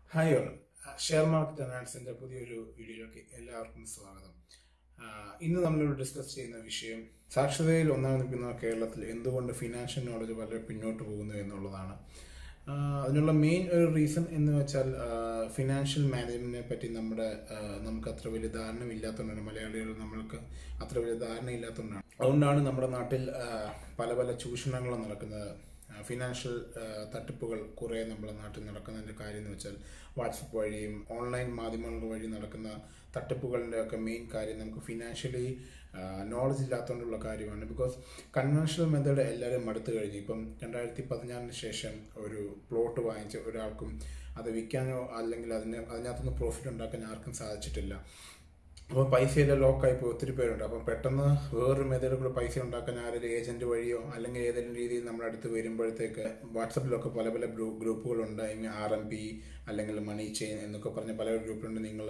hi all share market അനാലിസിന്റെ പുതിയൊരു വീഡിയോയിലേക്ക് എല്ലാവർക്കും സ്വാഗതം ആ, ഇന്ന് നമ്മളിവിടെ ഡിസ്കസ് ചെയ്യുന്ന വിഷയം സാക്ഷരതയിൽ ഒന്നാം നിൽക്കുന്ന കേരളത്തിൽ എന്തുകൊണ്ട് ഫിനാൻഷ്യൽ നോളജ് വളരെ പിന്നോട്ട് പോകുന്നു എന്നുള്ളതാണ് ആ, അതിനുള്ള മെയിൻ ഒരു റീസൺ എന്ന് വെച്ചാൽ ഫിനാൻഷ്യൽ മാനേജ്മെന്റിനെ പറ്റി നമ്മുടെ ആ, നമുക്ക് അത്ര വലിയ ധാരണ ഇല്ലാത്തതുകൊണ്ടാണ് മലയാളികൾ നമ്മൾക്ക് അത്ര വലിയ ധാരണ ഇല്ലാത്തതുകൊണ്ടാണ് അതുകൊണ്ടാണ് നമ്മുടെ നാട്ടിൽ ആ, പല പല ചൂഷണങ്ങളും നടക്കുന്നത് ഫിനാൻഷ്യൽ തട്ടിപ്പുകൾ കുറേ നമ്മുടെ നാട്ടിൽ നടക്കുന്നതിൻ്റെ കാര്യം എന്ന് വെച്ചാൽ വാട്സപ്പ് വഴിയും ഓൺലൈൻ മാധ്യമങ്ങൾ വഴി നടക്കുന്ന തട്ടിപ്പുകളുടെ ഒക്കെ മെയിൻ കാര്യം നമുക്ക് ഫിനാൻഷ്യലി നോളജ് ഇല്ലാത്തതുകൊണ്ടുള്ള കാര്യമാണ് ബിക്കോസ് കൺവെൻഷണൽ മെത്തേഡ് എല്ലാവരും മടുത്തു കഴിഞ്ഞു ഇപ്പം രണ്ടായിരത്തി പതിനാറിന് ശേഷം ഒരു പ്ലോട്ട് വാങ്ങിച്ച് ഒരാൾക്കും അത് വിൽക്കാനോ അല്ലെങ്കിൽ അതിന് അതിനകത്തുനിന്ന് പ്രോഫിറ്റ് ഉണ്ടാക്കാൻ ആർക്കും സാധിച്ചിട്ടില്ല അപ്പോൾ പൈസയെല്ലാം ലോക്കായി പോയി ഒത്തിരി പേരുണ്ട് അപ്പം പെട്ടെന്ന് വേറൊരു മെത്തേഡ് കൂടെ പൈസ ഉണ്ടാക്കാൻ ആരൊരു ഏജന്റ് വഴിയോ അല്ലെങ്കിൽ ഏതെങ്കിലും രീതിയിൽ നമ്മുടെ അടുത്ത് വരുമ്പോഴത്തേക്ക് വാട്സപ്പിലൊക്കെ പല പല ഗ്രൂ ഗ്രൂപ്പുകളുണ്ട് ഇങ്ങനെ ആർ എം പി അല്ലെങ്കിൽ മണി ചെയിൻ എന്നൊക്കെ പറഞ്ഞ പല ഗ്രൂപ്പിലുണ്ട് നിങ്ങൾ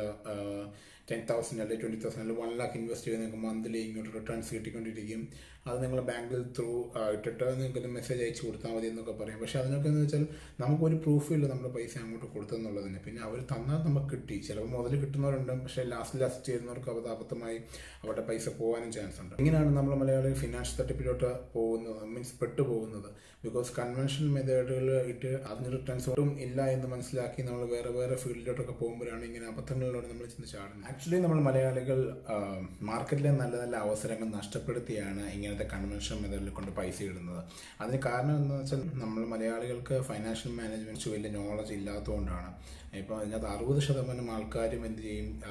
ടെൻ തൗസൻഡ് അല്ലെങ്കിൽ ട്വൻറ്റി തൗസൻഡ് അല്ലെങ്കിൽ വൺ ലാക്ക് ഇൻവെസ്റ്റ് ചെയ്ത് നിങ്ങൾക്ക് മന്ത്ലി ഇങ്ങോട്ട് റിട്ടേൺസ് കിട്ടിക്കൊണ്ടിരിക്കും അത് നിങ്ങൾ ബാങ്കിൽ ത്രൂ ഇട്ടിട്ട് നിങ്ങൾക്ക് മെസ്സേജ് അയച്ചു കൊടുത്താൽ മതി എന്നൊക്കെ പറയും പക്ഷേ അതിനൊക്കെ എന്ന് വെച്ചാൽ നമുക്കൊരു പ്രൂഫും ഇല്ല നമ്മുടെ പൈസ അങ്ങോട്ട് കൊടുത്തെന്നുള്ളതിന് പിന്നെ അവർ തന്നാൽ നമുക്ക് കിട്ടി ചിലപ്പോൾ മുതൽ കിട്ടുന്നവരുണ്ട് പക്ഷേ ലാസ്റ്റ് ലാസ്റ്റ് ചെയ്യുന്നവർക്ക് അത് അബദ്ധമായി അവരുടെ പൈസ പോകാനും ചാൻസ് ഉണ്ട് ഇങ്ങനെയാണ് നമ്മൾ മലയാളി ഫിനാൻഷ്യൽ തട്ടിപ്പിലോട്ട് പോകുന്നത് മീൻസ് പെട്ടു പോകുന്നത് ബിക്കോസ് കൺവെൻഷണൽ മെത്തേഡുകൾ ഇട്ട് അതിന് റിട്ടേൺസ് ഒട്ടും ഇല്ല എന്ന് മനസ്സിലാക്കി നമ്മൾ വേറെ വേറെ ഫീൽഡിലോട്ടൊക്കെ പോകുമ്പോഴാണ് ഇങ്ങനെ അബദ്ധങ്ങളിലൂടെ നമ്മൾ ചെന്ന് ചാടുന്നത് ആക്ച്വലി നമ്മൾ മലയാളികൾ മാർക്കറ്റിലെ നല്ല നല്ല അവസരങ്ങൾ നഷ്ടപ്പെടുത്തിയാണ് ഇങ്ങനത്തെ കൺവെൻഷണൽ മെത്തേഡിൽ കൊണ്ട് പൈസ ഇടുന്നത് അതിന് കാരണം എന്താണെന്ന് വെച്ചാൽ നമ്മൾ മലയാളികൾക്ക് ഫൈനാൻഷ്യൽ മാനേജ്മെന്റ് വലിയ നോളജ് ഇല്ലാത്തതുകൊണ്ടാണ് ഇപ്പോൾ അതിനകത്ത് അറുപത് ശതമാനം ആൾക്കാരും എന്ത് ചെയ്യും ആ,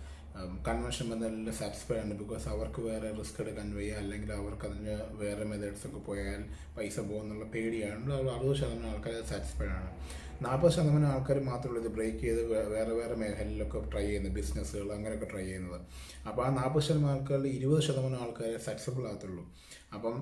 കൺവെൻഷൻ മെത്തേഡിൽ സാറ്റിസ്ഫൈഡ് ആണ് ബിക്കോസ് അവർക്ക് വേറെ റിസ്ക് എടുക്കാൻ വയ്യ അല്ലെങ്കിൽ അവർക്ക് അതിന് വേറെ മെത്തേഡ്സ് ഒക്കെ പോയാൽ പൈസ പോകുന്നുള്ള പേടിയാണ് അവർ അറുപത് ശതമാനം ആൾക്കാർ സാറ്റിസ്ഫൈഡ് ആണ് നാൽപ്പത് ശതമാനം ആൾക്കാർ മാത്രമേ ഇത് ബ്രേക്ക് ചെയ്ത് വേ- വേറെ വേറെ മേഖലയിലൊക്കെ ട്രൈ ചെയ്യുന്നത് ബിസിനസ്സുകൾ അങ്ങനെയൊക്കെ ട്രൈ ചെയ്യുന്നത് അപ്പോൾ ആ നാൽപ്പത് ശതമാനം ആൾക്കാരിൽ ഇരുപത് ശതമാനം ആൾക്കാരെ സാറ്റിസ്ഫൈബിൾ ആകത്തുള്ളൂ അപ്പം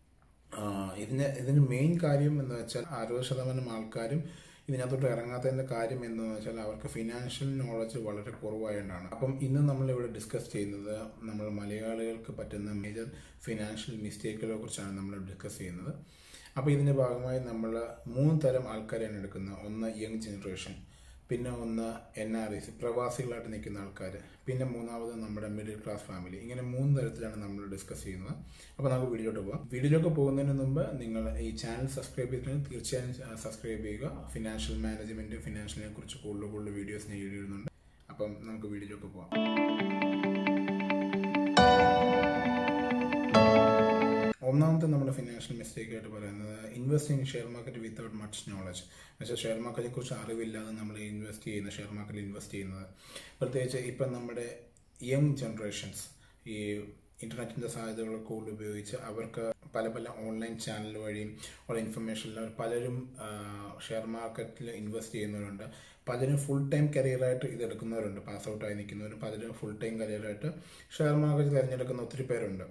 ആ, ഇതിന് ഇതിന് മെയിൻ കാര്യം എന്ന് വെച്ചാൽ അറുപത് ശതമാനം ആൾക്കാരും ഇതിനകത്തോട്ട് ഇറങ്ങാത്തതിന്റെ കാര്യം എന്ന് വെച്ചാൽ അവർക്ക് ഫിനാൻഷ്യൽ നോളജ് വളരെ കുറവായതുകൊണ്ടാണ് അപ്പം ഇന്ന് നമ്മൾ ഇവിടെ ഡിസ്കസ് ചെയ്യുന്നത് നമ്മൾ മലയാളികൾക്ക് പറ്റുന്ന മേജർ ഫിനാൻഷ്യൽ മിസ്റ്റേക്കുകളെ കുറിച്ചാണ് നമ്മൾ ഡിസ്കസ് ചെയ്യുന്നത് അപ്പോൾ ഇതിന്റെ ഭാഗമായി നമ്മൾ മൂന്ന് തരം ആൾക്കാരെയാണ് എടുക്കുന്നത് ഒന്ന് യങ് ജനറേഷൻ പിന്നെ ഒന്ന് എൻ ആർ ഐസ് പ്രവാസികളായിട്ട് നിൽക്കുന്ന ആൾക്കാർ പിന്നെ മൂന്നാമത് നമ്മുടെ മിഡിൽ ക്ലാസ് ഫാമിലി ഇങ്ങനെ മൂന്ന് തരത്തിലാണ് നമ്മൾ ഡിസ്കസ് ചെയ്യുന്നത് അപ്പോൾ നമുക്ക് വീഡിയോട്ട് പോകാം വീഡിയോയിലൊക്കെ പോകുന്നതിന് മുമ്പ് നിങ്ങൾ ഈ ചാനൽ സബ്സ്ക്രൈബ് ചെയ്തിട്ടുണ്ടെങ്കിൽ തീർച്ചയായും സബ്സ്ക്രൈബ് ചെയ്യുക ഫിനാൻഷ്യൽ മാനേജ്മെന്റ് ഫിനാൻഷ്യലിനെ കുറിച്ച് കൂടുതൽ കൂടുതൽ വീഡിയോസ് ഞാൻ ഇടുന്നുണ്ട് അപ്പം നമുക്ക് വീഡിയോയിലൊക്കെ പോകാം ഒന്നാമത്തെ നമ്മുടെ ഫിനാൻഷ്യൽ മിസ്റ്റേക്ക് ആയിട്ട് പറയുന്നത് invest in share market without much knowledge എന്നുവെച്ചാൽ ഷെയർ മാർക്കറ്റിനെ കുറിച്ച് അറിവില്ലാതെ നമ്മൾ ഇൻവെസ്റ്റ് ചെയ്യുന്ന ഷെയർ മാർക്കറ്റിൽ ഇൻവെസ്റ്റ് ചെയ്യുന്നത് പ്രത്യേകിച്ച് ഇപ്പം നമ്മുടെ യങ് ജനറേഷൻസ് ഈ ഇന്റർനെറ്റിന്റെ സാധ്യതകൾ കൂടുതൽ ഉപയോഗിച്ച് അവർക്ക് പല പല ഓൺലൈൻ ചാനൽ വഴിയും ഉള്ള ഇൻഫർമേഷൻ പലരും ഷെയർ മാർക്കറ്റിൽ ഇൻവെസ്റ്റ് ചെയ്യുന്നവരുണ്ട് പലരും ഫുൾ ടൈം കരിയറായിട്ട് ഇത് എടുക്കുന്നവരുണ്ട് പാസ് ഔട്ടായി നിൽക്കുന്നവരും പലരും ഫുൾ ടൈം കരിയറായിട്ട് ഷെയർ മാർക്കറ്റ് തിരഞ്ഞെടുക്കുന്ന ഒത്തിരി പേരുണ്ട്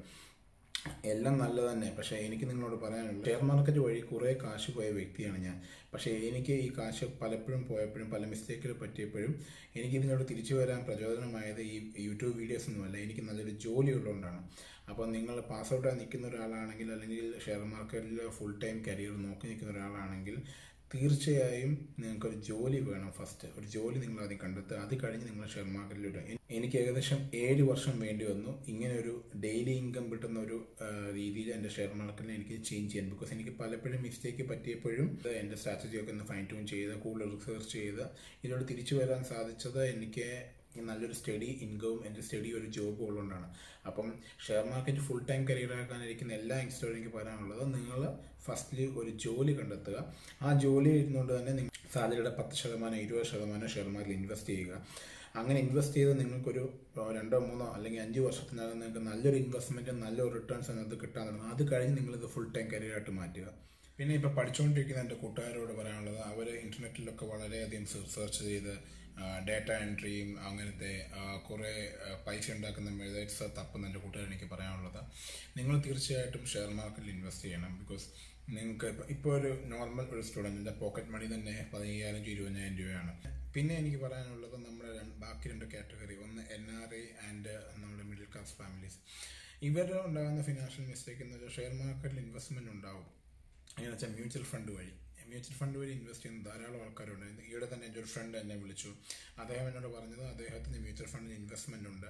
എല്ലാം നല്ലത് തന്നെ പക്ഷേ എനിക്ക് നിങ്ങളോട് പറയാനുള്ളത് ഷെയർ മാർക്കറ്റ് വഴി കുറേ കാശ് പോയ വ്യക്തിയാണ് ഞാൻ പക്ഷേ എനിക്ക് ഈ കാശ് പലപ്പോഴും പോയപ്പോഴും പല മിസ്റ്റേക്കുകൾ പറ്റിയപ്പോഴും എനിക്ക് ഇതിനോട് തിരിച്ചു വരാൻ പ്രചോദനമായത് ഈ യൂട്യൂബ് വീഡിയോസ് ഒന്നുമല്ല എനിക്ക് നല്ലൊരു ജോലി ഉള്ളതുകൊണ്ടാണ് അപ്പോൾ നിങ്ങൾ പാസ് ഔട്ടായി നിൽക്കുന്ന ഒരാളാണെങ്കിൽ അല്ലെങ്കിൽ ഷെയർ മാർക്കറ്റിൽ ഫുൾ ടൈം കരിയർ നോക്കി നിൽക്കുന്ന ഒരാളാണെങ്കിൽ തീർച്ചയായും നിങ്ങൾക്കൊരു ജോലി വേണം ഫസ്റ്റ് ഒരു ജോലി നിങ്ങൾ ആദ്യം കണ്ടെത്തുക അത് കഴിഞ്ഞ് നിങ്ങൾ ഷെയർ മാർക്കറ്റിലൂടെ എനിക്ക് ഏകദേശം ഏഴ് വർഷം വേണ്ടി വന്നു ഇങ്ങനെ ഒരു ഡെയിലി ഇൻകം കിട്ടുന്ന ഒരു ആ, രീതിയിൽ എൻ്റെ ഷെയർ മാർക്കറ്റിൽ എനിക്ക് ചേഞ്ച് ചെയ്യാൻ ബിക്കോസ് എനിക്ക് പലപ്പോഴും മിസ്റ്റേക്ക് പറ്റിയപ്പോഴും എൻ്റെ സ്ട്രാറ്റജി ഒക്കെ ഒന്ന് ഫൈൻ ട്യൂൺ ചെയ്ത് കൂടുതൽ റിസർച്ച് ചെയ്ത് ഇതിനോട് തിരിച്ചു വരാൻ സാധിച്ചത് എനിക്ക് നല്ലൊരു സ്റ്റഡി ഇൻകവും എൻ്റെ സ്റ്റഡി ഒരു ജോബും ഉള്ളതുകൊണ്ടാണ് അപ്പം share market full time career ആക്കാനിരിക്കുന്ന എല്ലാ യങ്സ്റ്ററും എനിക്ക് പറയാനുള്ളത് നിങ്ങൾ ഫസ്റ്റ്ലി ഒരു ജോലി കണ്ടെത്തുക ആ ജോലി ഇരുന്നുകൊണ്ട് തന്നെ നിങ്ങൾ സാലറിയുടെ പത്ത് ശതമാനം ഇരുപത് ശതമാനം ഷെയർ മാർക്കറ്റിൽ ഇൻവെസ്റ്റ് ചെയ്യുക അങ്ങനെ ഇൻവെസ്റ്റ് ചെയ്ത് നിങ്ങൾക്കൊരു ഏഹ്, രണ്ടോ മൂന്നോ അല്ലെങ്കിൽ അഞ്ച് വർഷത്തിനകം നിങ്ങൾക്ക് നല്ലൊരു ഇൻവെസ്റ്റ്മെൻറ്റും നല്ലൊരു റിട്ടേൺസ് അതിനകത്ത് കിട്ടാൻ തുടങ്ങും അത് കഴിഞ്ഞ് നിങ്ങളിത് ഫുൾ ടൈം കരിയറായിട്ട് മാറ്റുക പിന്നെ ഇപ്പോൾ പഠിച്ചുകൊണ്ടിരിക്കുന്ന എൻ്റെ കൂട്ടുകാരോട് പറയാനുള്ളത് അവർ ഇൻ്റർനെറ്റിലൊക്കെ വളരെയധികം സെർച്ച് ചെയ്ത് ഡേറ്റ എൻട്രിയും അങ്ങനത്തെ ആ, കുറേ ആ, പൈസ ഉണ്ടാക്കുന്ന മെത്തേഡ്സ് തപ്പുന്ന എൻ്റെ കൂട്ടുകാർ എനിക്ക് പറയാനുള്ളത് നിങ്ങൾ തീർച്ചയായിട്ടും ഷെയർ മാർക്കറ്റിൽ ഇൻവെസ്റ്റ് ചെയ്യണം ബിക്കോസ് നിങ്ങൾക്ക് ഇപ്പോൾ ഇപ്പോൾ ഒരു നോർമൽ ഒരു സ്റ്റുഡൻറ്റിൻ്റെ പോക്കറ്റ് മണി തന്നെ പതിനയ്യായിരം ടു ഇരുപതിനായിരം രൂപയാണ് പിന്നെ എനിക്ക് പറയാനുള്ളത് നമ്മുടെ രണ്ട് ബാക്കി രണ്ട് കാറ്റഗറി ഒന്ന് എൻ ആർ ഐ ആൻഡ് നമ്മുടെ മിഡിൽ ക്ലാസ് ഫാമിലീസ് ഇവരുടെ ഉണ്ടാകുന്ന ഫിനാൻഷ്യൽ മിസ്റ്റേക്ക് എന്ന് വെച്ചാൽ ഷെയർ മാർക്കറ്റിൽ ഇൻവെസ്റ്റ്മെൻറ്റ് ഉണ്ടാവും എങ്ങനെ വെച്ചാൽ മ്യൂച്വൽ ഫണ്ട് വഴി മ്യൂച്വൽ ഫണ്ട് വഴി ഇൻവെസ്റ്റ് ചെയ്യുന്ന ധാരാളം ആൾക്കാരുണ്ട് ഈയിടെ തന്നെ എൻ്റെ ഒരു ഫ്രണ്ട് എന്നെ വിളിച്ചു അദ്ദേഹം എന്നോട് പറഞ്ഞത് അദ്ദേഹത്തിന് മ്യൂച്വൽ ഫണ്ടിന് ഇൻവെസ്റ്റ്മെൻ്റ് ഉണ്ട്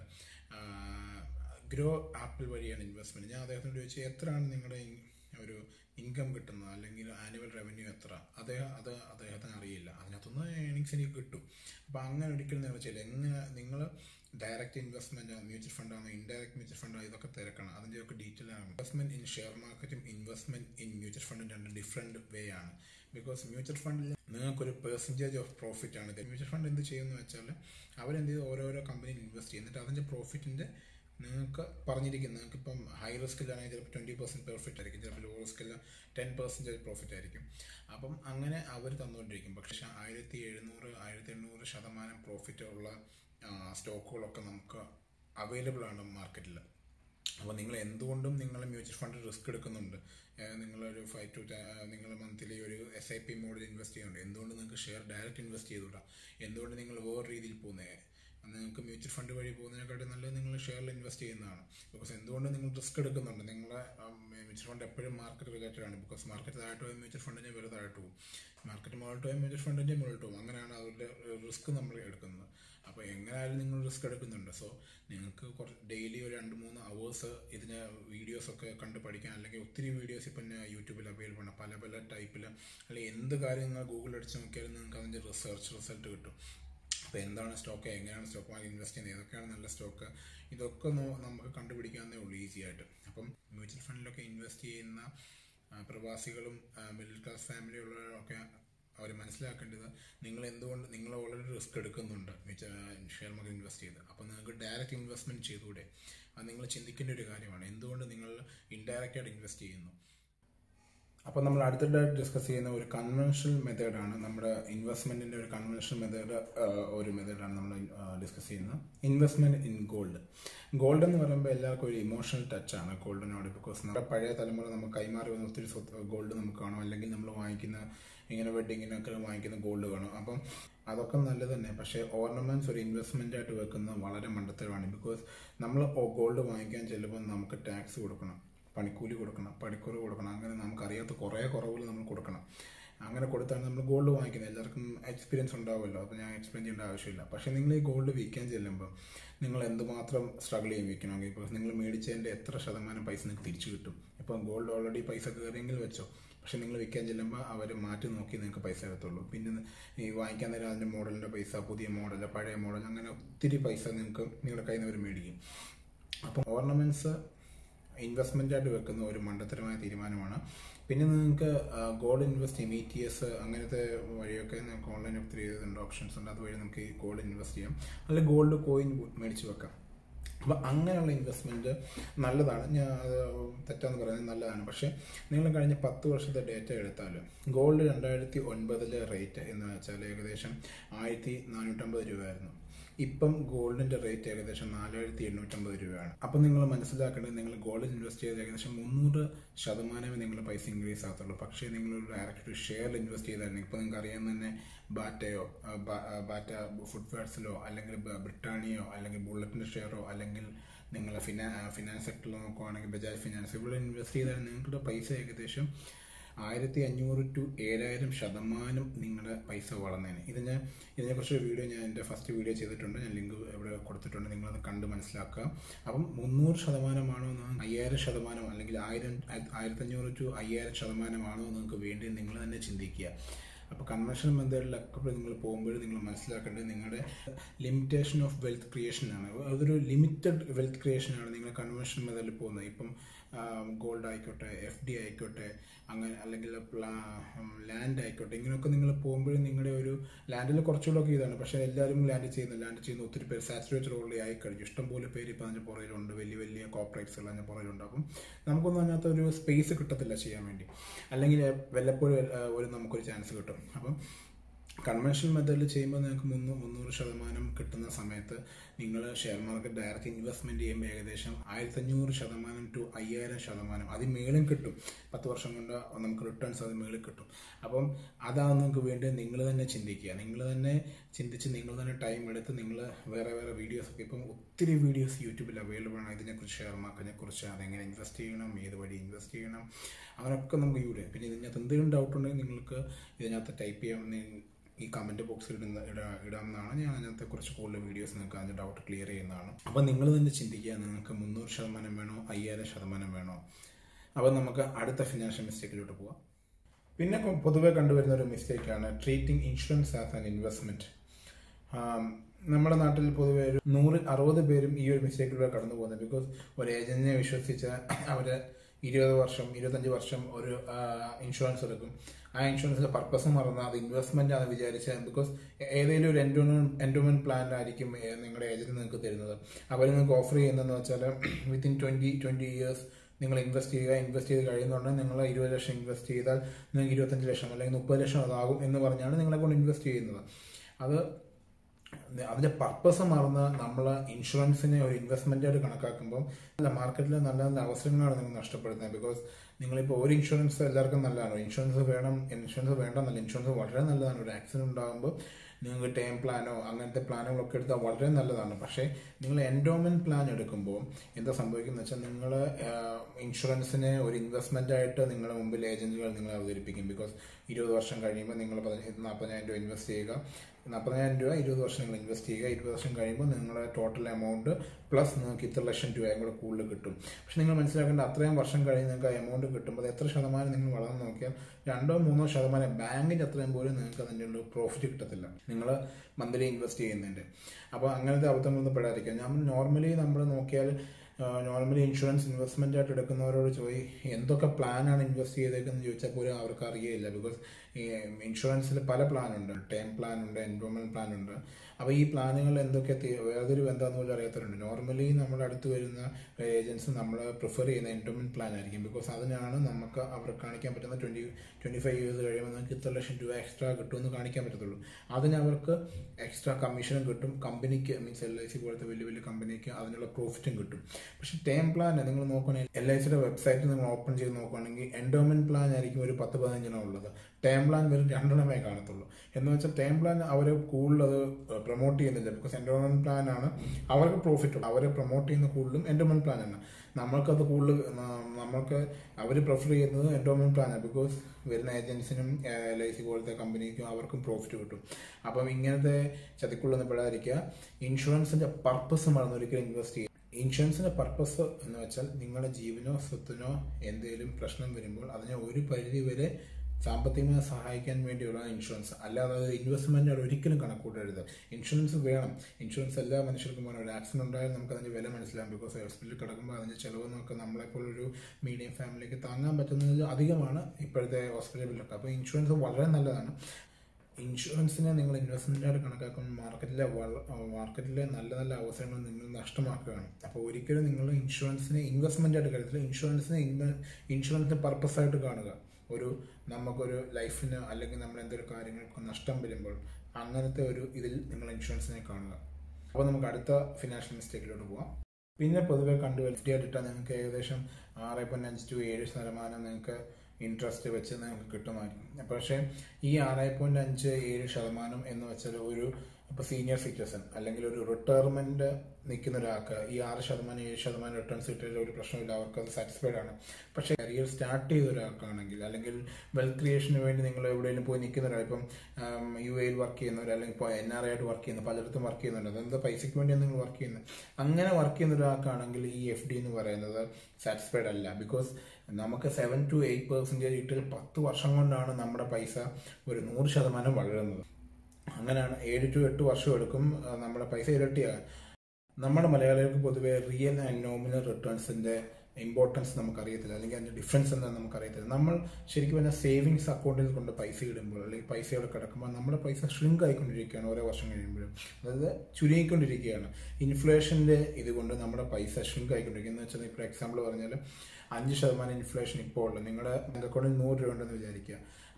ഗ്രോ ആപ്പിൾ വഴിയാണ് ഇൻവെസ്റ്റ്മെൻറ്റ് ഞാൻ അദ്ദേഹത്തോട് ചോദിച്ചു എത്രയാണ് നിങ്ങളുടെ ഇൻ- ഒരു ഇൻകം കിട്ടുന്നത് അല്ലെങ്കിൽ ആനുവൽ റവന്യൂ എത്ര അദ്ദേഹം അത് അദ്ദേഹത്തിന് അറിയില്ല അതിനകത്തുനിന്ന് ഏണിങ്സ് എനിക്ക് കിട്ടും അപ്പോൾ അങ്ങനെ ഒരിക്കലും നിങ്ങൾ ചെയ്യില്ല എങ്ങനെ നിങ്ങൾ ഡയറക്റ്റ് ഇൻവെസ്റ്റ്മെൻറ്റ് മ്യൂച്വൽ ഫണ്ടാണോ ഇൻഡയറക്റ്റ് മ്യൂച്വൽ ഫണ്ടോ ഇതൊക്കെ തിരക്കണം അതിൻ്റെയൊക്കെ ഡീറ്റെയിൽ ആണ് ഇൻവെസ്റ്റ്മെൻറ്റ് ഇൻ ഷെയർ മാർക്കറ്റും ഇൻവെസ്റ്റ്മെൻറ്റ് ഇൻ മ്യൂച്വൽ ഫണ്ടും രണ്ട് ഡിഫറെൻറ്റ് വേ ആണ് ബിക്കോസ് മ്യൂച്വൽ ഫണ്ടിൽ നിങ്ങൾക്കൊരു പെർസെൻറ്റേജ് ഓഫ് പ്രോഫിറ്റ് ആണ് ഇത് മ്യൂച്വൽ ഫണ്ട് എന്ത് ചെയ്യുമെന്ന് വെച്ചാൽ അവരെന്ത് ചെയ്ത് ഓരോരോ കമ്പനിയിൽ ഇൻവെസ്റ്റ് ചെയ്യും എന്നിട്ട് അതിൻ്റെ പ്രോഫിറ്റിൻ്റെ നിങ്ങൾക്ക് പറഞ്ഞിരിക്കും നിങ്ങൾക്ക് ഇപ്പം ഹൈ റിസ്കിലാണെങ്കിൽ ചിലപ്പോൾ ട്വൻറ്റി പെർസെൻറ്റ് പ്രോഫിറ്റ് ആയിരിക്കും ചിലപ്പോൾ ലോ റിസ്കിൽ ടെൻ പെർസെൻറ്റേജ് പ്രോഫിറ്റ് ആയിരിക്കും അപ്പം അങ്ങനെ അവർ തന്നുകൊണ്ടിരിക്കും പക്ഷേ ആയിരത്തി എഴുന്നൂറ് ആയിരത്തി എണ്ണൂറ് ശതമാനം പ്രോഫിറ്റ് ഉള്ള സ്റ്റോക്കുകളൊക്കെ നമുക്ക് അവൈലബിൾ ആണ് മാർക്കറ്റിൽ അപ്പോൾ നിങ്ങൾ എന്തുകൊണ്ടും നിങ്ങൾ മ്യൂച്വൽ ഫണ്ട് റിസ്ക് എടുക്കുന്നുണ്ട് ഏഹ് നിങ്ങളൊരു ഫൈവ് ടു നിങ്ങൾ മന്ത്ലി ഒരു എസ് ഐ പി മോഡിൽ ഇൻവെസ്റ്റ് ചെയ്യുന്നുണ്ട് എന്തുകൊണ്ട് നിങ്ങൾക്ക് ഷെയർ ഡയറക്റ്റ് ഇൻവെസ്റ്റ് ചെയ്തുകൂടാ എന്തുകൊണ്ട് നിങ്ങൾ വേറെ രീതിയിൽ പോകുന്നത് നിങ്ങൾക്ക് മ്യൂച്വൽ ഫണ്ട് വഴി പോകുന്നതിനെക്കാട്ടും നല്ലത് നിങ്ങൾ ഷെയറിൽ ഇൻവെസ്റ്റ് ചെയ്യുന്നതാണ് ബിക്കോസ് എന്തുകൊണ്ട് നിങ്ങൾ റിസ്ക് എടുക്കുന്നുണ്ട് നിങ്ങളെ മ്യൂച്വൽ ഫണ്ട് എപ്പോഴും മാർക്കറ്റ് റിലേറ്റഡ് ആണ് ബിക്കോസ് മാർക്കറ്റ് താഴോട്ട് പോയി മ്യൂച്വൽ ഫണ്ടിൻ്റെ വില താഴോട്ട് പോകും മാർക്കറ്റ് മുകളിലോട്ട് പോയി മ്യൂച്വൽ ഫണ്ടിൻ്റെ മുകളിലോട്ട് പോകും അങ്ങനെയാണ് അവരുടെ റിസ്ക് നമ്മൾ എടുക്കുന്നത് അപ്പോൾ എങ്ങനെയായാലും നിങ്ങൾ റിസ്ക് എടുക്കുന്നുണ്ട് സോ നിങ്ങൾക്ക് കുറച്ച് ഡെയിലി ഒരു രണ്ട് മൂന്ന് അവേഴ്സ് ഇതിന് വീഡിയോസൊക്കെ കണ്ട് പഠിക്കാൻ അല്ലെങ്കിൽ ഒത്തിരി വീഡിയോസ് ഇപ്പം യൂട്യൂബിൽ അവൈലബിൾ ആണ് പല പല ടൈപ്പിൽ അല്ലെങ്കിൽ എന്ത് കാര്യം നിങ്ങൾ ഗൂഗിളിൽ അടിച്ച് നോക്കിയാലും നിങ്ങൾക്ക് അതിൻ്റെ റിസർച്ച് റിസൾട്ട് കിട്ടും അപ്പോൾ എന്താണ് സ്റ്റോക്ക് എങ്ങനെയാണ് സ്റ്റോക്ക് മാർക്കറ്റ് ഇൻവെസ്റ്റ് ചെയ്യുന്നത് ഏതൊക്കെയാണ് നല്ല സ്റ്റോക്ക് ഇതൊക്കെ നോ- നമുക്ക് കണ്ടുപിടിക്കാവുന്നേ ഉള്ളൂ ഈസി ആയിട്ട് അപ്പം മ്യൂച്വൽ ഫണ്ടിലൊക്കെ ഇൻവെസ്റ്റ് ചെയ്യുന്ന ആ, പ്രവാസികളും മിഡിൽ ക്ലാസ് ഫാമിലി ഉള്ളവരൊക്കെ അവർ മനസ്സിലാക്കേണ്ടത് നിങ്ങൾ എന്തുകൊണ്ട് നിങ്ങൾ ഓൾറെഡി റിസ്ക് എടുക്കുന്നുണ്ട് ഷെയർ മാർക്കറ്റ് ഇൻവെസ്റ്റ് ചെയ്ത് അപ്പോൾ നിങ്ങൾക്ക് ഡയറക്റ്റ് ഇൻവെസ്റ്റ്മെൻറ്റ് ചെയ്തുകൂടെ അത് നിങ്ങൾ ചിന്തിക്കേണ്ട ഒരു കാര്യമാണ് എന്തുകൊണ്ട് നിങ്ങൾ ഇൻഡയറക്റ്റ് ആയിട്ട് ഇൻവെസ്റ്റ് ചെയ്യുന്നു അപ്പോൾ നമ്മൾ അടുത്തിട്ടായിട്ട് ഡിസ്കസ് ചെയ്യുന്ന ഒരു കൺവെൻഷണൽ മെത്തേഡാണ് നമ്മുടെ ഇൻവെസ്റ്റ്മെൻറ്റിൻ്റെ ഒരു കൺവെൻഷണൽ മെത്തേഡ് ഒരു മെത്തേഡാണ് നമ്മൾ ഡിസ്കസ് ചെയ്യുന്നത് ഇൻവെസ്റ്റ്മെൻറ്റ് ഇൻ ഗോൾഡ് ഗോൾഡ് എന്ന് പറയുമ്പോൾ എല്ലാവർക്കും ഒരു ഇമോഷണൽ ടച്ചാണ് ഗോൾഡിനോട് ബിക്കോസ് നമ്മുടെ പഴയ തലമുറ നമുക്ക് കൈമാറി വന്ന ഒത്തിരി ഗോൾഡ് നമുക്ക് കാണും അല്ലെങ്കിൽ നമ്മൾ വാങ്ങിക്കുന്ന ഇങ്ങനെ വെഡിങ്ങിനൊക്കെ വാങ്ങിക്കുന്ന ഗോൾഡ് കാണും അപ്പം അതൊക്കെ നല്ലത് തന്നെ പക്ഷേ ഓർണമെന്റ്സ് ഒരു ഇൻവെസ്റ്റ്മെന്റ് ആയിട്ട് വെക്കുന്നത് വളരെ മണ്ടത്തരമാണ് ബിക്കോസ് നമ്മൾ ഗോൾഡ് വാങ്ങിക്കാൻ ചെല്ലുമ്പോൾ നമുക്ക് ടാക്സ് കൊടുക്കണം പണിക്കൂലി കൊടുക്കണം പണിക്കൂലി കൊടുക്കണം അങ്ങനെ നമുക്കറിയാത്ത കുറേ കുറവുകൾ നമ്മൾ കൊടുക്കണം അങ്ങനെ കൊടുത്താണ് നമ്മൾ ഗോൾഡ് വാങ്ങിക്കുന്നത് എല്ലാവർക്കും എക്സ്പീരിയൻസ് ഉണ്ടാവുമല്ലോ അപ്പോൾ ഞാൻ എക്സ്പ്ലെയിൻ ചെയ്യേണ്ട ആവശ്യമില്ല പക്ഷേ നിങ്ങൾ ഈ ഗോൾഡ് വിൽക്കാൻ ചെല്ലുമ്പോൾ നിങ്ങൾ എന്തുമാത്രം സ്ട്രഗിൾ ചെയ്യും വിൽക്കണമെങ്കിൽ ഇപ്പോൾ നിങ്ങൾ മേടിച്ചതിൻ്റെ എത്ര ശതമാനം പൈസ നിങ്ങൾക്ക് തിരിച്ചു കിട്ടും ഇപ്പോൾ ഗോൾഡ് ഓൾറെഡി പൈസ കയറിയെങ്കിൽ വെച്ചോ പക്ഷെ നിങ്ങൾ വിൽക്കാൻ ചെല്ലുമ്പോൾ അവർ മാറ്റി നോക്കി നിങ്ങൾക്ക് പൈസ തരത്തുള്ളൂ പിന്നെ ഈ വാങ്ങിക്കാൻ നേരം അതിൻ്റെ മോഡലിൻ്റെ പൈസ പുതിയ മോഡൽ പഴയ മോഡൽ അങ്ങനെ ഒത്തിരി പൈസ നിങ്ങൾക്ക് നിങ്ങളുടെ കയ്യിൽ നിന്ന് അവർ മേടിക്കും അപ്പം ഓർണമെൻറ്റ്സ് ഇൻവെസ്റ്റ്മെൻ്റ് ആയിട്ട് വെക്കുന്ന ഒരു മണ്ടത്തരമായ തീരുമാനമാണ് പിന്നെ നിങ്ങൾക്ക് ഗോൾഡ് ഇൻവെസ്റ്റ് ചെയ്യും ഇ ടി എസ് അങ്ങനത്തെ വഴിയൊക്കെ നമുക്ക് ഓൺലൈൻ ഒത്തിരി ഇതുണ്ട് ഓപ്ഷൻസ് ഉണ്ട് അതുവഴി നമുക്ക് ഈ ഗോൾഡ് ഇൻവെസ്റ്റ് ചെയ്യാം അല്ലെങ്കിൽ ഗോൾഡ് കോയിൻ മേടിച്ച് വെക്കാം അപ്പോൾ അങ്ങനെയുള്ള ഇൻവെസ്റ്റ്മെൻറ്റ് നല്ലതാണ് ഞാൻ അത് തെറ്റാന്ന് പറയുന്നത് നല്ലതാണ് പക്ഷേ നിങ്ങൾ കഴിഞ്ഞ പത്ത് വർഷത്തെ ഡേറ്റ എടുത്താൽ ഗോൾഡ് രണ്ടായിരത്തി ഒൻപതിലെ റേറ്റ് എന്ന് വെച്ചാൽ ഏകദേശം ആയിരത്തി നാനൂറ്റമ്പത് രൂപയായിരുന്നു ഇപ്പം ഗോൾഡിന്റെ റേറ്റ് ഏകദേശം നാലായിരത്തി എണ്ണൂറ്റമ്പത് രൂപയാണ് അപ്പം നിങ്ങൾ മനസ്സിലാക്കേണ്ടത് നിങ്ങൾ ഗോൾഡിൽ ഇൻവെസ്റ്റ് ചെയ്ത് ഏകദേശം മുന്നൂറ് ശതമാനമേ നിങ്ങളുടെ പൈസ ഇൻക്രീസ് ആകത്തുള്ളൂ പക്ഷേ നിങ്ങൾ ഒരു ഡയറക്റ്റ് ഒരു ഷെയറിൽ ഇൻവെസ്റ്റ് ചെയ്തായിരുന്നു ഇപ്പോൾ നിങ്ങൾക്ക് അറിയാൻ തന്നെ ബാറ്റയോ ആ, ബാ- ആ, ബാറ്റ ഫുഡ്വെയർസിലോ അല്ലെങ്കിൽ ബ- ബ്രിട്ടാനിയോ അല്ലെങ്കിൽ ബുള്ളറ്റിൻ്റെ ഷെയറോ അല്ലെങ്കിൽ നിങ്ങൾ ഫിനാ ഫിനാൻസ് സെക്ടറിൽ നോക്കുവാണെങ്കിൽ ബജാജ് ഫിനാൻസ് ഇവിടെ ഇൻവെസ്റ്റ് ചെയ്താൽ നിങ്ങളുടെ പൈസ ഏകദേശം ആയിരത്തി അഞ്ഞൂറ് ടു ഏഴായിരം ശതമാനം നിങ്ങളുടെ പൈസ വളർന്നേനെ ഇതിന് ഇതിനെക്കുറിച്ച് വീഡിയോ ഞാൻ എൻ്റെ ഫസ്റ്റ് വീഡിയോ ചെയ്തിട്ടുണ്ട് ഞാൻ ലിങ്ക് ഇവിടെ കൊടുത്തിട്ടുണ്ട് നിങ്ങളത് കണ്ട് മനസ്സിലാക്കുക അപ്പം മുന്നൂറ് ശതമാനമാണോ എന്ന് അയ്യായിരം ശതമാനം അല്ലെങ്കിൽ ആയിരം ആയിരത്തഞ്ഞൂറ് ടു അയ്യായിരം ശതമാനമാണോ നിങ്ങൾക്ക് വേണ്ടി നിങ്ങൾ തന്നെ ചിന്തിക്കുക അപ്പോൾ കൺവെൻഷൻ മെത്തേഡിലൊക്കെ നിങ്ങൾ പോകുമ്പോൾ നിങ്ങൾ മനസ്സിലാക്കേണ്ടത് നിങ്ങളുടെ ലിമിറ്റേഷൻ ഓഫ് വെൽത്ത് ക്രിയേഷൻ ആണ് അതൊരു ലിമിറ്റഡ് വെൽത്ത് ക്രിയേഷൻ ആണ് നിങ്ങൾ കൺവെൻഷൻ മെത്തേഡിൽ പോകുന്നത് ഇപ്പം ഗോൾഡ് ആയിക്കോട്ടെ എഫ് ഡി ആയിക്കോട്ടെ അങ്ങനെ അല്ലെങ്കിൽ ലാൻഡ് ആയിക്കോട്ടെ ഇങ്ങനെയൊക്കെ നിങ്ങൾ പോകുമ്പോഴും നിങ്ങളുടെ ഒരു ലാൻഡിൽ കുറച്ചുകൂടെ ഇതാണ് പക്ഷേ എല്ലാവരും ലാൻഡ് ചെയ്യുന്ന ലാൻഡ് ചെയ്യുന്ന ഒത്തിരി പേര് സാച്ചുറേറ്റഡ് ഓൾറെഡി ആയി കഴിഞ്ഞു ഇഷ്ടംപോലെ പേര് ഇപ്പം അതിൻ്റെ പുറകിലുണ്ട് വലിയ വലിയ കോപ്പറേറ്റ്സുകൾ അതിൻ്റെ പുറകിലുണ്ട് അപ്പം നമുക്കൊന്നും അതിനകത്ത് ഒരു സ്പേസ് കിട്ടത്തില്ല ചെയ്യാൻ വേണ്ടി അല്ലെങ്കിൽ വല്ലപ്പോഴും ആ, ഒരു നമുക്കൊരു ചാൻസ് കിട്ടും അപ്പം കൺവെൻഷണൽ മെത്തേഡിൽ ചെയ്യുമ്പോൾ നിങ്ങൾക്ക് മുന്നൂറ് മുന്നൂറ് ശതമാനം കിട്ടുന്ന സമയത്ത് നിങ്ങൾ ഷെയർ മാർക്കറ്റ് ഡയറക്റ്റ് ഇൻവെസ്റ്റ്മെന്റ് ചെയ്യുമ്പോൾ ഏകദേശം ആയിരത്തഞ്ഞൂറ് ശതമാനം ടു അയ്യായിരം ശതമാനം അതിൽ മേലും കിട്ടും പത്ത് വർഷം കൊണ്ട് നമുക്ക് റിട്ടേൺസ് അത് മേളിൽ കിട്ടും അപ്പം അതാണ് നിങ്ങൾക്ക് വേണ്ടി നിങ്ങൾ തന്നെ ചിന്തിക്കുക നിങ്ങൾ തന്നെ ചിന്തിച്ച് നിങ്ങൾ തന്നെ ടൈം എടുത്ത് നിങ്ങൾ വേറെ വേറെ വീഡിയോസ് ഒക്കെ ഇപ്പം ഒത്തിരി വീഡിയോസ് യൂട്യൂബിൽ അവൈലബിൾ ആണ് ഇതിനെക്കുറിച്ച് ഷെയർ മാർക്കറ്റിനെ കുറിച്ച് അതെങ്ങനെ ഇൻവെസ്റ്റ് ചെയ്യണം ഏത് വഴി ഇൻവെസ്റ്റ് ചെയ്യണം അങ്ങനെയൊക്കെ നമുക്ക് യൂട്യൂബ് പിന്നെ ഇതിനകത്ത് എന്തെങ്കിലും ഡൗട്ട് ഉണ്ടെങ്കിൽ നിങ്ങൾക്ക് ഇതിനകത്ത് ടൈപ്പ് ചെയ്യാം നി- ഈ കമൻറ്റ് ബോക്സിൽ ഇടുന്ന ഇടാ ഇടാവുന്നതാണ് ഞാൻ അതിനകത്ത് കുറച്ച് കൂടുതൽ വീഡിയോസ് നിങ്ങൾക്ക് അതിൻ്റെ ഡൗട്ട് ക്ലിയർ ചെയ്യുന്നതാണ് അപ്പോൾ നിങ്ങൾ തന്നെ ചിന്തിക്കുക നിങ്ങൾക്ക് മുന്നൂറ് ശതമാനം വേണോ അയ്യായിരം ശതമാനം വേണോ അപ്പോൾ നമുക്ക് അടുത്ത ഫിനാൻഷ്യൽ മിസ്റ്റേക്കിലോട്ട് പോവാം പിന്നെ കൊ- പൊതുവെ കണ്ടുവരുന്ന ഒരു മിസ്റ്റേക്കാണ് treating insurance as an investment നമ്മുടെ നാട്ടിൽ പൊതുവെ ഒരു നൂറിൽ അറുപത് പേരും ഈ ഒരു മിസ്റ്റേക്കിലൂടെ കടന്നു പോകുന്നത് ബിക്കോസ് ഒരു ഏജന്റിനെ വിശ്വസിച്ച് അവര് ഇരുപത് വർഷം ഇരുപത്തഞ്ച് വർഷം ഒരു ഇൻഷുറൻസ് എടുക്കും ആ ഇൻഷുറൻസിന്റെ പർപ്പസ് മറന്ന് അത് ഇൻവെസ്റ്റ്മെന്റ് ആണ് വിചാരിച്ചത് ബിക്കോസ് ഏതെങ്കിലും ഒരു എൻഡോമെന്റ് എൻഡോമെന്റ് പ്ലാൻ ആയിരിക്കും ഏ, നിങ്ങളുടെ ഏജന്റ് നിങ്ങൾക്ക് തരുന്നത് അവർ നിങ്ങൾക്ക് ഓഫർ ചെയ്യുന്നതെന്ന് വെച്ചാൽ വിത്തിൻ ട്വന്റി ട്വന്റി ഇയേഴ്സ് നിങ്ങൾ ഇൻവെസ്റ്റ് ചെയ്യുക ഇൻവെസ്റ്റ് ചെയ്ത് കഴിയുന്നുണ്ടെങ്കിൽ നിങ്ങൾ ഇരുപത് ലക്ഷം ഇൻവെസ്റ്റ് ചെയ്താൽ നിങ്ങൾക്ക് ഇരുപത്തഞ്ച് ലക്ഷം അല്ലെങ്കിൽ മുപ്പത് ലക്ഷം അതാകും എന്ന് പറഞ്ഞാണ് നിങ്ങളെ കൊണ്ട് ഇൻവെസ്റ്റ് ചെയ്യുന്നത് അത് അതിന്റെ പർപ്പസ് മറന്ന് നമ്മൾ ഇൻഷുറൻസിനെ ഒരു ഇൻവെസ്റ്റ്മെന്റ് ആയിട്ട് കണക്കാക്കുമ്പോൾ അല്ല മാർക്കറ്റിൽ നല്ല നല്ല അവസരങ്ങളാണ് നിങ്ങൾ നഷ്ടപ്പെടുന്നത് ബിക്കോസ് നിങ്ങളിപ്പോൾ ഒരു ഇൻഷുറൻസ് എല്ലാവർക്കും നല്ലതാണ് ഇൻഷുറൻസ് വേണം ഇൻഷുറൻസ് വേണ്ടെന്നല്ല ഇൻഷുറൻസ് വളരെ നല്ലതാണ് ഒരു ആക്സിഡന്റ് ഉണ്ടാകുമ്പോൾ നിങ്ങൾക്ക് ടേം പ്ലാനോ അങ്ങനത്തെ പ്ലാനുകളൊക്കെ എടുത്താൽ വളരെ നല്ലതാണ് പക്ഷേ നിങ്ങൾ എൻഡോമെന്റ് പ്ലാൻ എടുക്കുമ്പോൾ എന്താ സംഭവിക്കുന്നത് വെച്ചാൽ നിങ്ങൾ ഇൻഷുറൻസിനെ ഒരു ഇൻവെസ്റ്റ്മെന്റ് ആയിട്ട് നിങ്ങളുടെ മുമ്പിൽ ഏജന്റുകൾ നിങ്ങളെ അവതരിപ്പിക്കും ബിക്കോസ് ഇരുപത് വർഷം കഴിയുമ്പോൾ നിങ്ങൾ നാൽപ്പതിനായിരം രൂപ ഇൻവെസ്റ്റ് ചെയ്യുക നാൽപ്പതിനായിരം രൂപ ഇരുപത് വർഷം നിങ്ങൾ ഇൻവെസ്റ്റ് ചെയ്യുക ഇരുപത് വർഷം കഴിയുമ്പോൾ നിങ്ങളുടെ ടോട്ടൽ എമൗണ്ട് പ്ലസ് നിങ്ങൾക്ക് ഇത്ര ലക്ഷം രൂപയും കൂടെ കൂടുതൽ കിട്ടും പക്ഷെ നിങ്ങൾ മനസ്സിലാക്കേണ്ട അത്രയും വർഷം കഴിഞ്ഞ് നിങ്ങൾക്ക് ആ എമൗണ്ട് കിട്ടുമ്പോൾ എത്ര ശതമാനം നിങ്ങൾ വളർന്ന് നോക്കിയാൽ രണ്ടോ മൂന്നോ ശതമാനം ബാങ്കിന്റെ അത്രയും പോലും നിങ്ങൾക്ക് അതിൻ്റെ ഒരു പ്രോഫിറ്റ് കിട്ടത്തില്ല നിങ്ങൾ മന്ത്ലി ഇൻവെസ്റ്റ് ചെയ്യുന്നതിൻ്റെ അപ്പോൾ അങ്ങനത്തെ അബദ്ധങ്ങളൊന്നും പെടാതിരിക്കുക ഞാൻ നോർമലി നമ്മൾ നോക്കിയാൽ നോർമലി ഇൻഷുറൻസ് ഇൻവെസ്റ്റ്മെന്റ് ആയിട്ട് എടുക്കുന്നവരോട് ചോദി എന്തൊക്കെ പ്ലാനാണ് ഇൻവെസ്റ്റ് ചെയ്തേക്കുന്നത് ചോദിച്ചാൽ പോലും അവർക്ക് അറിയില്ല ബിക്കോസ് ഈ ഇൻഷുറൻസിൽ പല പ്ലാൻ ഉണ്ട് ടേം പ്ലാൻ ഉണ്ട് എൻറോൾമെന്റ് പ്ലാൻ ഉണ്ട് അപ്പോൾ ഈ പ്ലാനുകൾ എന്തൊക്കെ തി- വേറൊരു എന്താണെന്ന് പോലും അറിയാത്തവരുണ്ട് നോർമലി നമ്മുടെ അടുത്ത് വരുന്ന ഏജൻസ് നമ്മൾ പ്രിഫർ ചെയ്യുന്ന എൻഡോമെന്റ് പ്ലാൻ ആയിരിക്കും ബിക്കോസ് അതിനാണ് നമുക്ക് അവർ കാണിക്കാൻ പറ്റുന്ന ട്വന്റി ട്വന്റി ഫൈവ് ഇയേഴ്സ് കഴിയുമ്പോൾ നമുക്ക് ഇത്ര ലക്ഷം രൂപ എക്സ്ട്രാ കിട്ടുമെന്ന് കാണിക്കാൻ പറ്റത്തുള്ളൂ അതിന് അവർക്ക് എക്സ്ട്രാ കമ്മീഷനും കിട്ടും കമ്പനിക്ക് മീൻസ് എൽ ഐ സി പോലത്തെ വലിയ വലിയ കമ്പനിക്ക് അതിനുള്ള പ്രോഫിറ്റും കിട്ടും പക്ഷെ ടേം പ്ലാൻ നിങ്ങൾ നോക്കുകയാണെങ്കിൽ എൽ ഐ സിയുടെ വെബ്സൈറ്റ് നിങ്ങൾ ഓപ്പൺ ചെയ്ത് നോക്കുകയാണെങ്കിൽ എൻഡോമെന്റ് പ്ലാൻ ആയിരിക്കും ഒരു പത്ത് പതിനഞ്ചെണ്ണം ഉള്ളത് ടേം പ്ലാൻ വെറും രണ്ടെണ്ണമേ കാണത്തുള്ളൂ എന്ന് വെച്ചാൽ ടേം പ്ലാൻ അവർ കൂടുതൽ അത് പ്രൊമോട്ട് ചെയ്യുന്നില്ല ബിക്കോസ് എൻഡോമെന്റ് പ്ലാൻ ആണ് അവർക്ക് പ്രോഫിറ്റ് ഉള്ളൂ അവരെ പ്രൊമോട്ട് ചെയ്യുന്ന കൂടുതലും എൻഡോമെന്റ് പ്ലാൻ ആണ് നമ്മൾക്കത് കൂടുതൽ ന- നമ്മൾക്ക് അവർ പ്രിഫർ ചെയ്യുന്നത് എൻഡോമെന്റ് പ്ലാനാണ് ബിക്കോസ് വരുന്ന ഏജൻസിനും എൽ ഐ സി പോലത്തെ കമ്പനിക്കും അവർക്കും പ്രോഫിറ്റ് കിട്ടും അപ്പം ഇങ്ങനത്തെ ചതിക്കുള്ളൊന്നും പെടാതിരിക്കുക ഇൻഷുറൻസിന്റെ പർപ്പസ് മറന്ന് ഒരിക്കലും ഇൻവെസ്റ്റ് ചെയ്യുക ഇൻഷുറൻസിന്റെ പർപ്പസ് എന്ന് വെച്ചാൽ നിങ്ങളുടെ ജീവനോ സ്വത്തിനോ എന്തെങ്കിലും പ്രശ്നം വരുമ്പോൾ അതിനെ ഒരു പരിധി വരെ സാമ്പത്തികമായി സഹായിക്കാൻ വേണ്ടിയുള്ള ഇൻഷുറൻസ് അല്ലാതെ അത് ഇൻവെസ്റ്റ്മെന്റ് ആയിട്ട് ഒരിക്കലും കണക്കൂട്ടരുത് ഇൻഷുറൻസ് വേണം ഇൻഷുറൻസ് എല്ലാ മനുഷ്യർക്കും വേണം ഒരു ആക്സിഡന്റ് ഉണ്ടായാൽ നമുക്ക് അതിന്റെ വില മനസ്സിലാകും ബിക്കോസ് ഹോസ്പിറ്റലിൽ കിടക്കുമ്പോൾ അതിന്റെ ചിലവ് നമുക്ക് നമ്മളെപ്പോലൊരു മീഡിയം ഫാമിലിക്ക് താങ്ങാൻ പറ്റുന്നതിൽ അധികമാണ് ഇപ്പോഴത്തെ ഹോസ്പിറ്റൽ ബില്ലൊക്കെ അപ്പോൾ ഇൻഷുറൻസ് വളരെ നല്ലതാണ് ഇൻഷുറൻസിനെ നിങ്ങൾ ഇൻവെസ്റ്റ്മെന്റ് ആയിട്ട് കണക്കാക്കുമ്പോൾ മാർക്കറ്റിലെ വള- മാർക്കറ്റിലെ നല്ല നല്ല അവസരങ്ങൾ നിങ്ങൾ നഷ്ടമാക്കുകയാണ് അപ്പോൾ ഒരിക്കലും നിങ്ങൾ ഇൻഷുറൻസിനെ ഇൻവെസ്റ്റ്മെന്റ് ആയിട്ട് കരുതില്ല ഇൻഷുറൻസിനെ ഇൻവെ- ഇൻഷുറൻസിന്റെ പർപ്പസ് ആയിട്ട് കാണുക ഒരു നമുക്കൊരു ലൈഫിന് അല്ലെങ്കിൽ നമ്മൾ എന്തൊരു കാര്യങ്ങൾക്ക് നഷ്ടം വരുമ്പോൾ അങ്ങനത്തെ ഒരു ഇതിൽ നിങ്ങൾ ഇൻഷുറൻസിനെ കാണുക അപ്പോൾ നമുക്ക് അടുത്ത ഫിനാൻഷ്യൽ മിസ്റ്റേക്കിലോട്ട് പോവാം പിന്നെ പൊതുവെ കണ്ടുവരുന്ന എഫ് ഡി ആയിട്ട് ഇട്ടാൽ നിങ്ങൾക്ക് ഏകദേശം ആറ് പോയിന്റ് അഞ്ച് ടു ഏഴ് ശതമാനം നിങ്ങൾക്ക് ഇൻട്രസ്റ്റ് വെച്ച് നിങ്ങൾക്ക് കിട്ടുമായിരിക്കും പക്ഷേ ഈ ആറ് പോയിന്റ് അഞ്ച് ഏഴ് ശതമാനം എന്ന് വെച്ചാൽ ഒരു ഇപ്പോൾ സീനിയർ സിറ്റിസൺ അല്ലെങ്കിൽ ഒരു റിട്ടയർമെന്റ് നിൽക്കുന്ന ഒരാൾക്ക് ഈ ആറ് ശതമാനം ഏഴ് ശതമാനം റിട്ടേൺസ് കിട്ടിയാൽ ഒരു പ്രശ്നമില്ല അവർക്ക് അത് സാറ്റിസ്ഫൈഡ് ആണ് പക്ഷേ കരിയർ സ്റ്റാർട്ട് ചെയ്ത ഒരാൾക്കാണെങ്കിൽ അല്ലെങ്കിൽ വെൽത്ത് ക്രിയേഷന് വേണ്ടി നിങ്ങൾ എവിടെയെങ്കിലും പോയി നിൽക്കുന്ന ഒരാൾ ഇപ്പം യു എയിൽ വർക്ക് ചെയ്യുന്നവർ അല്ലെങ്കിൽ ഇപ്പോൾ എൻ ആർ ഐ ആയിട്ട് വർക്ക് ചെയ്യുന്ന പലയിടത്തും വർക്ക് ചെയ്യുന്നുണ്ട് അതെന്താ പൈസയ്ക്ക് വേണ്ടിയാണ് നിങ്ങൾ വർക്ക് ചെയ്യുന്നത് അങ്ങനെ വർക്ക് ചെയ്യുന്ന ഒരാൾക്കാണെങ്കിൽ ഈ എഫ് ഡി എന്ന് പറയുന്നത് സാറ്റിസ്ഫൈഡ് അല്ല ബിക്കോസ് നമുക്ക് സെവൻ ടു എയ്റ്റ് പെർസെൻറ്റേജ് ഇട്ടിൽ പത്ത് വർഷം കൊണ്ടാണ് നമ്മുടെ പൈസ ഒരു നൂറ് ശതമാനം വളരുന്നത് അങ്ങനെയാണ് ഏഴ് ടു എട്ട് വർഷം എടുക്കും ആ, നമ്മുടെ പൈസ ഇരട്ടിയാകാൻ നമ്മുടെ മലയാളികൾക്ക് പൊതുവെ റിയൽ ആൻഡ് നോമിനൽ റിട്ടേൺസിന്റെ ഇമ്പോർട്ടൻസ് നമുക്കറിയത്തില്ല അല്ലെങ്കിൽ അതിന്റെ ഡിഫറൻസ് എന്താണെന്ന് നമുക്കറിയത്തില്ല നമ്മൾ ശരിക്കും പറഞ്ഞാൽ സേവിങ്സ് അക്കൗണ്ടിൽ കൊണ്ട് പൈസ ഇടുമ്പോൾ അല്ലെങ്കിൽ പൈസ അവിടെ കിടക്കുമ്പോൾ നമ്മുടെ പൈസ ഷ്രിങ്ക് ആയിക്കൊണ്ടിരിക്കുകയാണ് ഓരോ വർഷം കഴിയുമ്പോഴും അതായത് ചുരുങ്ങിക്കൊണ്ടിരിക്കുകയാണ് ഇൻഫ്ലേഷന്റെ ഇതുകൊണ്ട് നമ്മുടെ പൈസ ഷ്രിങ്ക് ആയിക്കൊണ്ടിരിക്കുന്നത് എന്ന് വെച്ചാൽ ഇപ്പോൾ എക്സാമ്പിൾ പറഞ്ഞാൽ അഞ്ച് ശതമാനം ഇൻഫ്ലേഷൻ ഇപ്പോൾ ഉള്ളത് നിങ്ങളുടെ അക്കൗണ്ടിൽ നൂറ് രൂപ ഉണ്ടെന്ന് വിചാരിക്കുക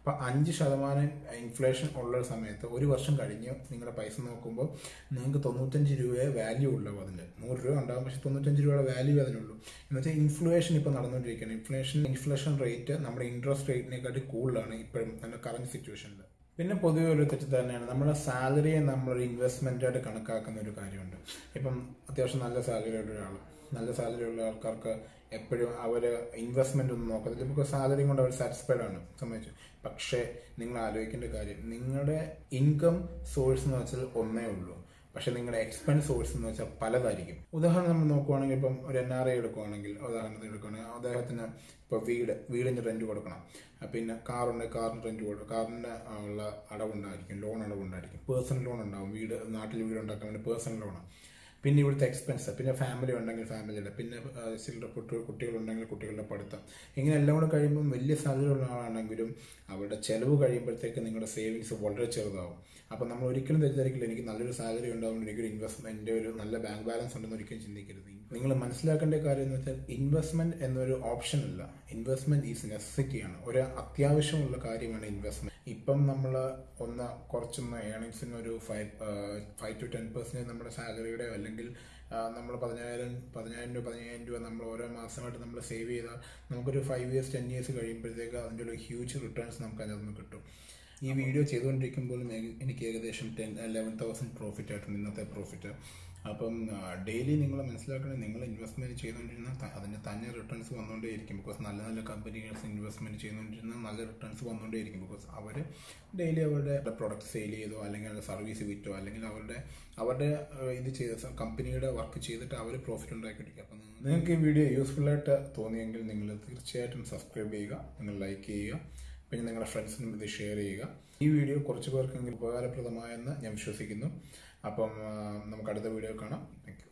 അപ്പോൾ അഞ്ച് ശതമാനം ഇൻഫ്ലേഷൻ ഉള്ള സമയത്ത് ഒരു വർഷം കഴിഞ്ഞ് നിങ്ങളുടെ പൈസ നോക്കുമ്പോൾ നിങ്ങൾക്ക് തൊണ്ണൂറ്റഞ്ച് രൂപയെ വാല്യൂ ഉള്ളൂ അതിൽ നൂറ് രൂപ ഉണ്ടാകും പക്ഷേ തൊണ്ണൂറ്റഞ്ച് രൂപയുടെ വാല്യൂ അതിനുള്ളൂ എന്ന് വെച്ചാൽ ഇൻഫ്ലേഷൻ ഇപ്പോൾ നടന്നുകൊണ്ടിരിക്കുകയാണ് ഇൻഫ്ലേഷൻ ഇൻഫ്ലേഷൻ റേറ്റ് നമ്മുടെ ഇൻട്രസ്റ്റ് റേറ്റിനെക്കാട്ടി കൂടുതലാണ് ഇപ്പോഴും നമ്മുടെ കറണ്ട് സിറ്റുവേഷനിൽ പിന്നെ പൊതുവെ ഒരു തെറ്റിദ്ധാരണയാണ് നമ്മുടെ സാലറിയെ നമ്മളൊരു ഇൻവെസ്റ്റ്മെൻ്റ് ആയിട്ട് കണക്കാക്കുന്ന ഒരു കാര്യമുണ്ട് ഇപ്പം അത്യാവശ്യം നല്ല സാലറി ഉള്ള ഒരാൾ നല്ല സാലറി ഉള്ള ആൾക്കാർക്ക് എപ്പോഴും അവർ ഇൻവെസ്റ്റ്മെൻ്റ് ഒന്നും നോക്കത്തില്ല ബിക്കോസ് സാലറി കൊണ്ട് അവർ സാറ്റിസ്ഫൈഡ് ആണ് സംബന്ധിച്ചു പക്ഷേ നിങ്ങൾ ആലോചിക്കേണ്ട കാര്യം നിങ്ങളുടെ ഇൻകം സോഴ്സ് എന്ന് വെച്ചാൽ ഒന്നേ ഉള്ളൂ പക്ഷെ നിങ്ങളുടെ എക്സ്പെൻസ് സോഴ്സ് എന്ന് വെച്ചാൽ പലതായിരിക്കും ഉദാഹരണം നമ്മൾ നോക്കുവാണെങ്കിൽ ഇപ്പം ഒരു എൻ ആർ ഐ എടുക്കുവാണെങ്കിൽ ഉദാഹരണത്തിന് എടുക്കുകയാണെങ്കിൽ അദ്ദേഹത്തിന് ഇപ്പോൾ വീട് വീടിന് റെന്റ് കൊടുക്കണം പിന്നെ കാറുണ്ട് കാറിന് റെന്റ് കൊടുക്കും കാറിന് ഉള്ള അടവുണ്ടായിരിക്കും ലോൺ അടവുണ്ടായിരിക്കും പേഴ്സണൽ ലോൺ ഉണ്ടാവും വീട് നാട്ടിൽ വീട് ഉണ്ടാക്കാൻ വേണ്ടി പേഴ്സണൽ ലോൺ പിന്നെ ഇവിടുത്തെ എക്സ്പെൻസ് പിന്നെ ഫാമിലി ഉണ്ടെങ്കിൽ ഫാമിലിയുടെ പിന്നെ ചില്ലറ കുട്ടി കുട്ടികളുണ്ടെങ്കിൽ കുട്ടികളുടെ പഠിത്തം ഇങ്ങനെ എല്ലാം കൂടെ കഴിയുമ്പം വലിയ സാലറി ഉള്ള ആളാണെങ്കിലും അവരുടെ ചിലവ് കഴിയുമ്പോഴത്തേക്ക് നിങ്ങളുടെ സേവിങ്സ് വളരെ ചെറുതാവും അപ്പം നമ്മൾ ഒരിക്കലും തെറ്റിദ്ധരിക്കില്ല എനിക്ക് നല്ലൊരു സാലറി ഉണ്ടാവും എനിക്കൊരു ഇൻവെസ്റ്റ്മെന്റ് ഒരു നല്ല ബാങ്ക് ബാലൻസ് ഉണ്ടെന്ന് ഒരിക്കലും ചിന്തിക്കരുത് നിങ്ങൾ മനസ്സിലാക്കേണ്ട കാര്യം എന്ന് വെച്ചാൽ ഇൻവെസ്റ്റ്മെന്റ് എന്നൊരു ഓപ്ഷൻ അല്ല ഇൻവെസ്റ്റ്മെന്റ് ഈസ് നെസസിറ്റിയാണ് ഒരു അത്യാവശ്യമുള്ള കാര്യമാണ് ഇൻവെസ്റ്റ്മെന്റ് ഇപ്പം നമ്മൾ ഒന്ന് കുറച്ചൊന്ന് ഏണിങ്സിന് ഒരു five five two ten percentage നമ്മുടെ സാലറിയുടെ അല്ലെങ്കിൽ നമ്മൾ പതിനായിരം പതിനായിരം രൂപ പതിനായിരം രൂപ നമ്മൾ ഓരോ മാസമായിട്ട് നമ്മൾ സേവ് ചെയ്താൽ നമുക്കൊരു ഫൈവ് ഇയേഴ്സ് ടെൻ ഇയേഴ്സ് കഴിയുമ്പോഴത്തേക്ക് അതിൻ്റെ ഒരു ഹ്യൂജ് റിട്ടേൺസ് നമുക്ക് അതിനകത്ത് നിന്ന് കിട്ടും ഈ വീഡിയോ ചെയ്തുകൊണ്ടിരിക്കുമ്പോഴും എനിക്ക് ഏകദേശം ടെൻ ലെവൻ തൗസൻഡ് പ്രോഫിറ്റ് ആയിട്ടുണ്ട് ഇന്നത്തെ പ്രോഫിറ്റ് അപ്പം ഡെയിലി നിങ്ങൾ മനസ്സിലാക്കണം നിങ്ങൾ ഇൻവെസ്റ്റ്മെന്റ് ചെയ്തുകൊണ്ടിരുന്ന അതിന് തന്നെ റിട്ടേൺസ് വന്നുകൊണ്ടേയിരിക്കും ബിക്കോസ് നല്ല നല്ല കമ്പനീസ് ഇൻവെസ്റ്റ്മെന്റ് ചെയ്തുകൊണ്ടിരുന്ന നല്ല റിട്ടേൺസ് വന്നുകൊണ്ടേയിരിക്കും ബിക്കോസ് അവർ ഡെയിലി അവരുടെ പ്രൊഡക്റ്റ് സെയിൽ ചെയ്തോ അല്ലെങ്കിൽ അവരുടെ സർവീസ് വിറ്റോ അല്ലെങ്കിൽ അവരുടെ അവരുടെ ഇത് ചെയ്ത കമ്പനിയുടെ വർക്ക് ചെയ്തിട്ട് അവർ പ്രോഫിറ്റ് ഉണ്ടാക്കിയിരിക്കും അപ്പം നിങ്ങൾക്ക് ഈ വീഡിയോ യൂസ്ഫുൾ ആയിട്ട് തോന്നിയെങ്കിൽ നിങ്ങൾ തീർച്ചയായിട്ടും സബ്സ്ക്രൈബ് ചെയ്യുക നിങ്ങൾ ലൈക്ക് ചെയ്യുക പിന്നെ നിങ്ങളുടെ ഫ്രണ്ട്സിനും ഇത് ഷെയർ ചെയ്യുക ഈ വീഡിയോ കുറച്ച് പേർക്കെങ്കിലും ഉപകാരപ്രദമായെന്ന് ഞാൻ വിശ്വസിക്കുന്നു അപ്പം നമുക്ക് അടുത്ത വീഡിയോ കാണാം താങ്ക്